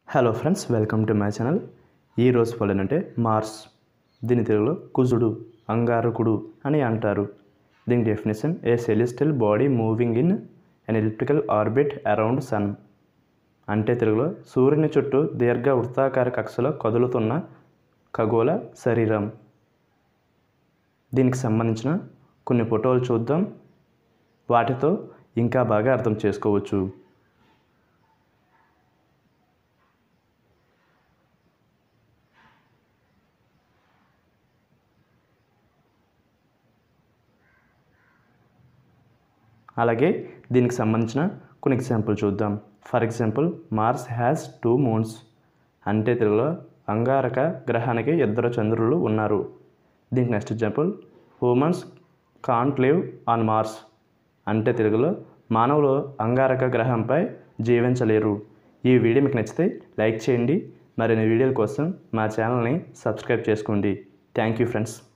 hello friends welcome to my channel ఈరోజు ఫలం అంటే మార్స్ దీని తెలుగులో కుజుడు అంగారకుడు అని అంటారు దీని definition a celestial body moving in an elliptical orbit around sun అంటే తెలుగులో సూర్యుని చుట్టూ దీర్ఘ వృత్తాకార కక్షలో కదులుతున్న ఖగోళ శరీరం దీనికి సంబంధించిన కొన్ని ఫోటోలు చూద్దాం వాటితో ఇంకా బాగా అర్థం చేసుకోవచ్చు అలాగే దీనికి సంబంధించిన కొన్ని ఎగ్జాంపుల్ చూద్దాం for example Mars has two moons అంటే తెలుగులో అంగారక గ్రహానికి ఇద్దరు చంద్రులు ఉన్నారు దీనికి next example humans can't live on Mars అంటే తెలుగులో మానవులు అంగారక గ్రహంపై జీవించలేరు ఈ వీడియో మీకు నచ్చితే లైక్ చేయండి మరిన్ని వీడియోల కోసం మా ఛానల్ని సబ్స్క్రైబ్ చేసుకోండి థ్యాంక్ యూ ఫ్రెండ్స్